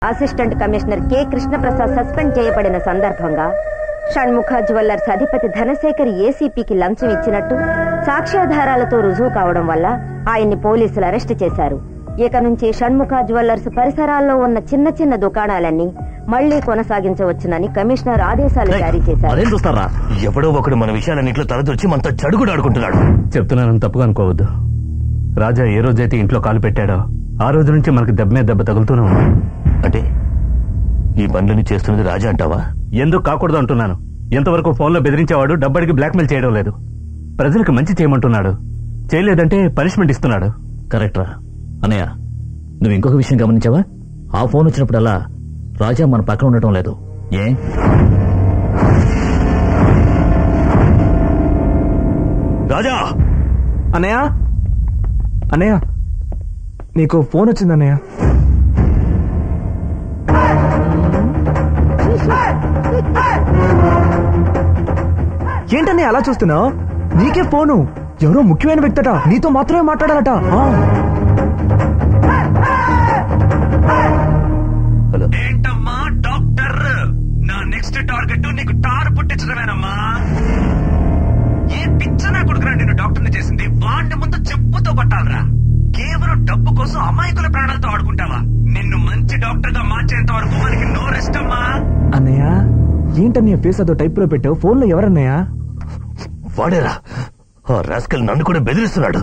Assistant commissioner K Krishnaprasad suspend చేయబడిన సందర్భంగా Shanmukha jewellers అధిపతి ధనశేఖర్ ఏసీపీకి లంచం ఇచ్చినట్టు సాక్ష్యాధారాలతో రుజువు కావడం వల్ల ఆయన్ని పోలీసులు అరెస్ట్ చేశారు ఇక నుంచి షణ్ముఖ జ్యువెల్లర్స్ పరిసరాల్లో ఉన్న చిన్న చిన్న దుకాణాలన్నీ మళ్లీ కొనసాగించవచ్చునని కమిషనర్ ఆదేశాలు జారీ చేశారు అదేం చూస్తారా ఎవడో ఒకడు మన విషయాలన్నింటిలో తలదొచ్చి మనతో చెడుగుడు ఆడుకుంటున్నాడు చెప్తున్నానని తప్పుగా అనుకోవద్దు రాజా ఏ రోజైతే ఇంట్లో కాలు పెట్టాడో ఆ రోజు నుంచి మనకి దెబ్బ మీద దెబ్బ తగులుతూనే ఉంది అంటే ఈ పనులని చేస్తున్నది రాజా అంటావా ఎందుకు కాకూడదు అంటున్నాను ఎంతవరకు ఫోన్లో బెదిరించేవాడు డబ్బడికి బ్లాక్మెయిల్ చేయడం లేదు ప్రజలకు మంచి చేయమంటున్నాడు చేయలేదంటే పనిష్మెంట్ ఇస్తున్నాడు కరెక్ట్ రా అన్నయ్య నువ్వు ఇంకొక విషయం గమనించావా ఆ ఫోన్ వచ్చినప్పుడల్లా రాజా మన పక్కన ఉండటం లేదు ఏ రాజా అన్నయ్య అన్నయ్య నీకు ఫోన్ వచ్చింది అన్నయ్య ఏంటన్నయ్య అలా చూస్తున్నావు నీకే ఫోను ఎవరో ముఖ్యమైన వ్యక్తట నీతో మాత్రమే మాట్లాడాలట ఆ. హలో ఏంటమ్మా డాక్టర్ నా నెక్స్ట్ టార్గెట్ నీకు టార్ పుట్టించడమేనమ్మా ఏ పిచ్చనా కొడుకురా నిన్ను డాక్టర్ని చేసింది వాడిని ముందు చెప్పుతో కొట్టాలరా కేవలం డబ్బు కోసం అమాయకుల ప్రాణాలతో ఆడుకుంటావా నిన్ను మంచి డాక్టర్ గా మార్చేంత వరకు మనకి నో రెస్ట్ అమ్మా అన్నయ్య ఏంటన్నయ్య ఫేస్ అదో టైప్ లో పెట్టావు ఫోన్ లో ఎవరన్నయ్య వాడేరా ఆ రాస్కల్ నన్ను కూడా బెదిరిస్తున్నాడు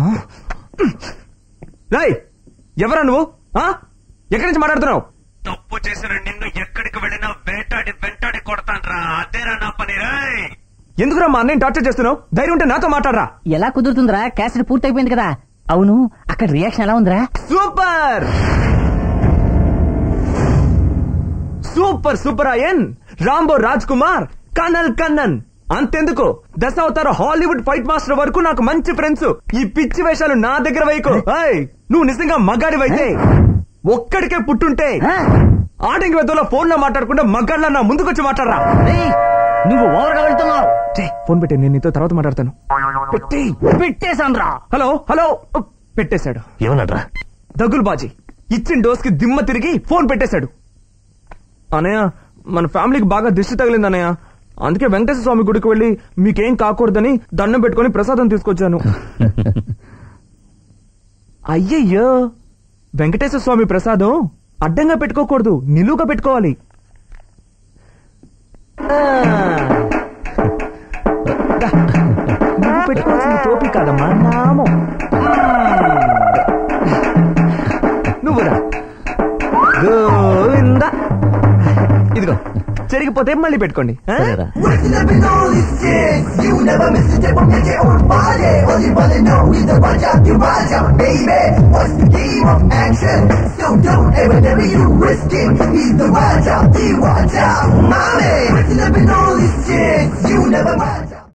రాయ్ ఎవరా నువ్వు ఆ? ఎక్కడి నుంచి మాట్లాడుతున్నావు తప్పు చేసిన నిన్ను ఎక్కడికి వెళ్ళినా వేటాడి వెంటాడి కొడతాన్రా అదేరా నా పని రాయ్ ఎందుకురా మా అన్నయ్య టార్చర్ చేస్తున్నావు ధైర్యం ఉంటే నాతో మాట్లాడరా ఎలా కుదురుతుందిరా క్యాసెట్ పూర్తయిపోయింది కదా అవును అక్కడ రియాక్షన్ ఎలా ఉందిరా super super super Ayan Rambo Raj Kumar కన్నల్ కన్నన్ అంతెందుకు దశావతార హాలీవుడ్ ఫైట్ మాస్టర్ వరకు నాకు మంచి ఫ్రెండ్స్ ఈ పిచ్చి వేషాలు నా దగ్గర వైకు ఏయ్, నువ్వు నిజంగా మగాడివైతే ఒక్కడికే పుట్టుంటే ఆడింగ్ వెదలో ఫోన్ లో మాట్లాడకుండా మగాళ్ళ నా ముందుకొచ్చి మాట్లాడరా రేయ్, నువ్వు ఓవర్గా వెళ్తున్నావు ఫోన్ పెట్టి నేను నీతో తర్వాత మాట్లాడతాను పెట్టి పెట్టేశాన్రా హలో హలో పెట్టేశాడు ఏమన్నాడ్రా దగులు బాజీ ఇచ్చిన డోస్ కి దిమ్మ తిరిగి ఫోన్ పెట్టేశాడు అనయ్య మన ఫ్యామిలీకి బాగా దిష్టి తగిలింది అనయ్య అందుకే వెంకటేశ్వర స్వామి గుడికి వెళ్ళి మీకేం కాకూడదని దండం పెట్టుకొని ప్రసాదం తీసుకొచ్చాను అయ్యయ్యో వెంకటేశ్వర స్వామి ప్రసాదం అడ్డంగా పెట్టుకోకూడదు నిలువుగా పెట్టుకోవాలి ఆ. దా. నువ్వు పెట్టుకోవాల్సిన టోపీ కాదమ్మా నామం నువ్వురా గోవింద ఇదిగో చెరిగిపోతే మళ్ళీ పెట్టుకోండి ఆ? సరేరా You never miss a tip, get your own body. All you wanna know is the Raja, the Raja, baby. What's the game of action? So don't ever, never you risk it. He's the Raja, the Raja, mommy. Listen up and all these chicks. You never Raja.